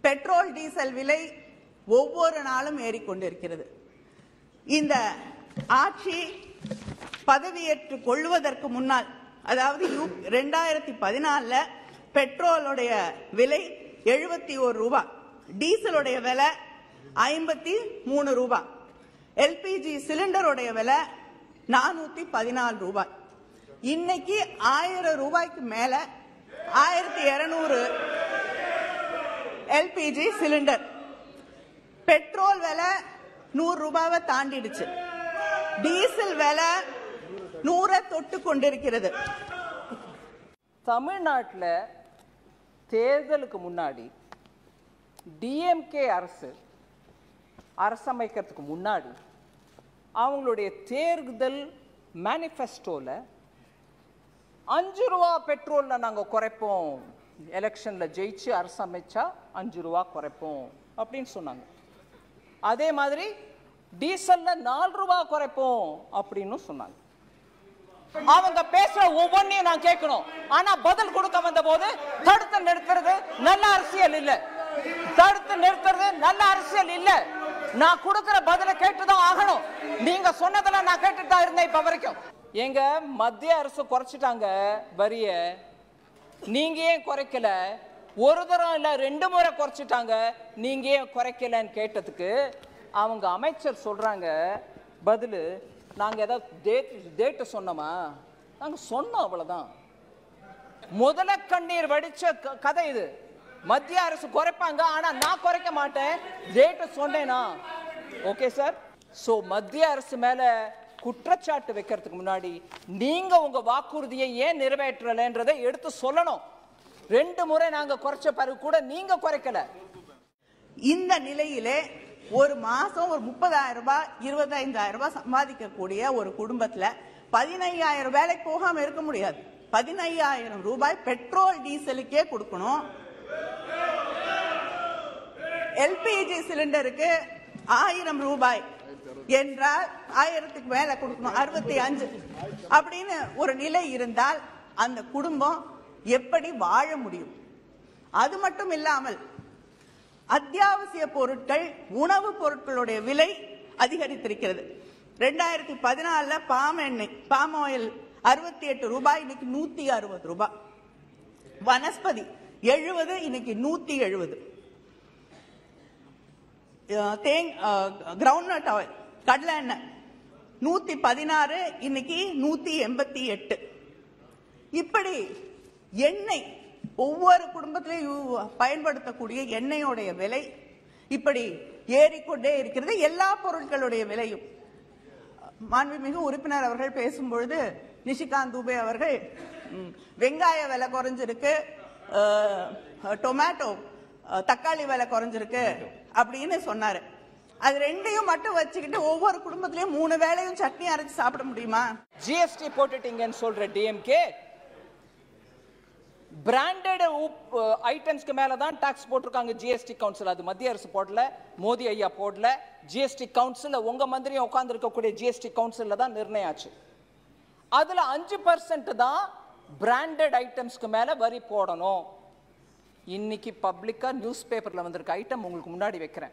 petrol diesel விலை ஒவ்வொரு நாளும் ஏறிக்கொண்டிருக்கிறது இந்த ஆட்சி பதவியேற்றுக் கொள்வதற்கு முன்னால் அதாவது ரெண்டாயிரத்தி பதினாலுல பெட்ரோலுடைய விலை எழுபத்தி ஒரு ரூபாய் டீசலுடைய விலை ஐம்பத்தி மூணு ரூபாய் எல்பிஜி சிலிண்டருடைய விலை நானூத்தி பதினாலு ரூபாய் இன்னைக்கு ஆயிரம் ரூபாய்க்கு மேல ஆயிரத்தி இருநூறு எல்பிஜி சிலிண்டர் பெட்ரோல் விலை நூறு ரூபாவை தாண்டிடுச்சு டீசல் விலை நூறை தொட்டு கொண்டிருக்கிறது தமிழ்நாட்டில் தேர்தலுக்கு முன்னாடி டிஎம்கே அரசு அரசமைக்கிறதுக்கு முன்னாடி அவங்களுடைய தேர்தல் மேனிஃபெஸ்டோவில் அஞ்சு ரூபா பெட்ரோலில் நாங்கள் குறைப்போம் எலெக்ஷனில் ஜெயிச்சு அரசமைச்சா அஞ்சு ரூபா குறைப்போம் அப்படின்னு சொன்னாங்க அதே மாதிரி டீசல்ல நாலு ரூபா குறைப்போம் அப்படின்னு சொன்னாங்க அவங்க பேசுற ஒவ்வொன்றையும் நான் கேட்கணும் ஆனா பதில் கொடுக்க வந்த போது தடுத்து நிறுத்துறது நல்ல அரசியல் இல்ல தடுத்து நிறுத்துறது நல்ல அரசியல் இல்ல நான் கொடுக்கிற பதில கேட்டுதான் ஆகணும் நீங்க சொன்னதெல்லாம் நான் கேட்டுட்டு தான் இருந்தேன் இப்ப வரைக்கும் எங்க மத்திய அரசு குறைச்சிட்டாங்க வரிய நீங்க ஏன் குறைக்கல ஒரு தரம் இல்ல ரெண்டு முறை குறைச்சிட்டாங்க நீங்க ஏன் குறைக்கலன்னு கேட்டதுக்கு அவங்க அமைச்சர் சொல்றாங்க பதிலு நாங்க ஏதாவது டேட் டேட்டு சொன்னோமா நாங்க சொன்னோம் அவ்வளவுதான் முதல கண்ணீர் வடிச்ச க- கதை இது மத்திய அரசு குறைப்பாங்க ஆனா நான் குறைக்க மாட்டேன் டேட்டு சொன்னேனா ஓகே சார் சோ மத்திய அரசு மேல குற்றச்சாட்டு வைக்கிறதுக்கு முன்னாடி நீங்க உங்க வாக்குறுதியை ஏன் நிறைவேற்றலைன்றதை எடுத்து சொல்லணும் ரெண்டு முறை நாங்க குறைச்ச பிறகு கூட நீங்க குறைக்கல இந்த நிலையிலே ஒரு மாசம் ஒரு முப்பதாயிரம் ரூபாய் இருபத்தைந்தாயிரம் ரூபாய் சம்பாதிக்கக்கூடிய ஒரு குடும்பத்துல பதினையாயிரம் வேலைக்கு போகாம இருக்க முடியாது பதினையாயிரம் ரூபாய் பெட்ரோல் டீசலுக்கே கொடுக்கணும் எல்பிஜி சிலிண்டருக்கு ஆயிரம் ரூபாய் என்றால் ஆயிரத்துக்கு மேல கொடுக்கணும் அறுபத்தி அஞ்சு அப்படின்னு ஒரு நிலை இருந்தால் அந்த குடும்பம் எப்படி வாழ முடியும் அது மட்டும் இல்லாமல் அத்தியாவசிய பொருட்கள் உணவுப் பொருட்களுடைய விலை அதிகரித்திருக்கிறது ரெண்டாயிரத்தி பதினாலுல பாம் எண்ணெய் பாம் ஆயில் அறுபத்தி எட்டு ரூபாய் இன்னைக்கு நூத்தி அறுபது ரூபாய் வனஸ்பதி எழுபது இன்னைக்கு நூத்தி எழுபது தேங் கிரவுண்ட்நட் ஆயில் கடலை எண்ணெய் நூத்தி பதினாறு இன்னைக்கு நூத்தி எண்பத்தி எட்டு இப்படி எண்ணெய் ஒவ்வொரு குடும்பத்திலையும் யூ- பயன்படுத்தக்கூடிய எண்ணெயோடைய விலை இப்படி ஏறிக்கொண்டே இருக்கிறது எல்லா பொருட்களுடைய விலையும் மாண்புமிகு உறுப்பினர் அவர்கள் பேசும்பொழுது நிஷிகாந்த் துபே அவர்கள் ம், வெங்காய விலை குறைஞ்சிருக்கு அஹ், டொமேட்டோ அஹ், தக்காளி விலை குறைஞ்சிருக்கு அப்படின்னு சொன்னாரு அது ரெண்டையும் மட்டும் வச்சுக்கிட்டு ஒவ்வொரு குடும்பத்திலயும் மூணு வேளையும் சட்னி அரைச்சு சாப்பிட முடியுமா ஜிஎஸ்டி போட்டுட்டீங்கன்னு சொல்ற டிஎம்கே பிராண்டட் ஐட்டம்ஸ்க்கு மேல தான் டாக்ஸ் போட்டிருக்காங்க ஜிஎஸ்டி கவுன்சில் அது மத்திய அரசு போடல மோடி ஐயா போடல ஜிஎஸ்டி கவுன்சில் உங்க மந்திரியும் உட்கார்ந்து இருக்கக்கூடிய ஜிஎஸ்டி கவுன்சில்ல தான் நிர்ணயம் ஆச்சு அதுல அஞ்சு பர்சன்ட் தான் பிராண்டட் ஐட்டம்ஸ்க்கு மேல வரி போடணும் இன்னைக்கு பப்ளிக்கா நியூஸ் பேப்பர்ல வந்திருக்க ஐட்டம் உங்களுக்கு முன்னாடி வைக்கிறேன்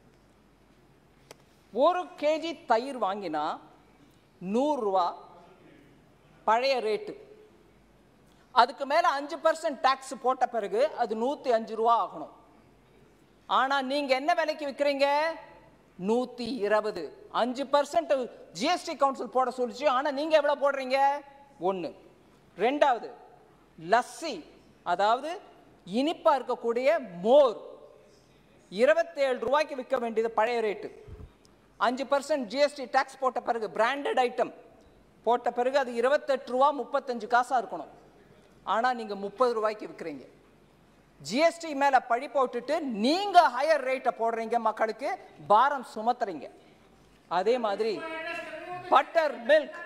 ஒரு கேஜி தயிர் வாங்கினா நூறுரூவா பழைய ரேட்டு அதுக்கு மேல அஞ்சு பர்சன்ட் டாக்ஸ் போட்ட பிறகு அது நூத்தி அஞ்சு ரூபா ஆகணும் ஆனா நீங்க என்ன விலைக்கு விற்கிறீங்க நூத்தி இருபது அஞ்சு பர்சன்ட் ஜிஎஸ்டி கவுன்சில் போட சொல்லிச்சு ஆனா நீங்க எவ்வளவு போடுறீங்க ஒண்ணு ரெண்டாவது லஸ்ஸி அதாவது இனிப்பா இருக்கக்கூடிய மோர் இருபத்தேழு ரூபாய்க்கு விற்க வேண்டியது பழைய ரேட்டு அஞ்சு பர்சன்ட் ஜிஎஸ்டி டாக்ஸ் போட்ட பிறகு பிராண்டட் ஐட்டம் போட்ட பிறகு அது இருபத்தெட்டு ரூபா முப்பத்தஞ்சு காசா இருக்கணும் ஆனா நீங்க முப்பது ரூபாய்க்கு விற்கிறீங்க ஜிஎஸ்டி மேல பழி போட்டுட்டு நீங்க ஹையர் ரேட்டை போடுறீங்க மக்களுக்கு பாரம் சுமத்துறீங்க அதே மாதிரி பட்டர் மில்க்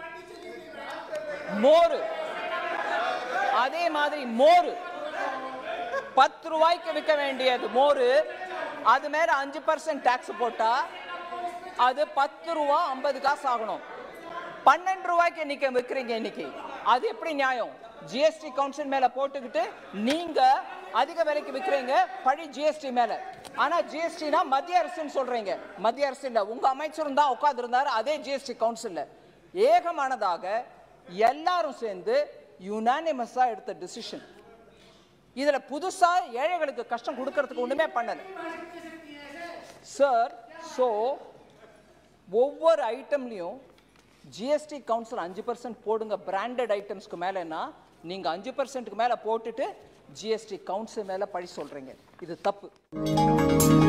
மோரு அதே மாதிரி மோரு பத்து ரூபாய்க்கு விற்க வேண்டியது மோரு அது மேல அஞ்சு பர்சன்ட் டாக்ஸ் போட்டா அது பத்து ரூபா ஐம்பது காசு ஆகணும் பன்னெண்டு ரூபாய்க்கு இன்னைக்கு விற்கிறீங்க இன்னைக்கு அது எப்படி நியாயம் ஜிஎஸ்டி கவுன்சில் மேல போட்டுக்கிட்டு நீங்க அதிக விலைக்கு விற்கிறீங்க பழி ஜிஎஸ்டி மேல ஆனா ஜிஎஸ்டினா மத்திய அரசுன்னு சொல்றீங்க மத்திய அரசு இல்ல உங்க அமைச்சரும் தான் உட்கார்ந்து இருந்தாரு அதே ஜிஎஸ்டி கவுன்சில்ல ஏகமானதாக எல்லாரும் சேர்ந்து யுனானிமஸா எடுத்த டிசிஷன் இதுல புதுசா ஏழைகளுக்கு கஷ்டம் கொடுக்கறதுக்கு ஒண்ணுமே பண்ணல சார் ஸோ ஒவ்வொரு ஐட்டம்லையும் ஜிஎஸ்டி கவுன்சில் அஞ்சு பர்சன்ட் போடுங்க பிராண்டட் ஐட்டம்ஸ்க்கு மேலேன்னா நீங்கள் அஞ்சு பர்சன்ட்டுக்கு மேலே போட்டுட்டு ஜிஎஸ்டி கவுன்சில் மேலே பழி சொல்கிறீங்க இது தப்பு